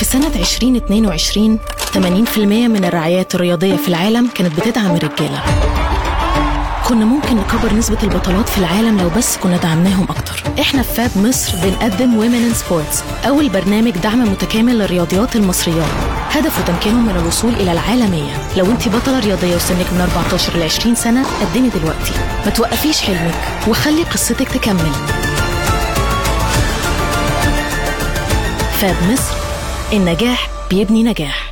سنة 2022 80% من الرعايات الرياضية في العالم كانت بتدعم الرجالة كنا ممكن نكبر نسبة البطلات في العالم لو بس كنا دعمناهم أكتر إحنا في فاب مصر بنقدم Women in Sports أول برنامج دعم متكامل للرياضيات المصريات هدفه تمكينهم من الوصول إلى العالمية لو أنت بطلة رياضية وسنك من 14 ل 20 سنة قدمي دلوقتي ما توقفيش حلمك وخلي قصتك تكمل فاب مصر النجاح بيبني نجاح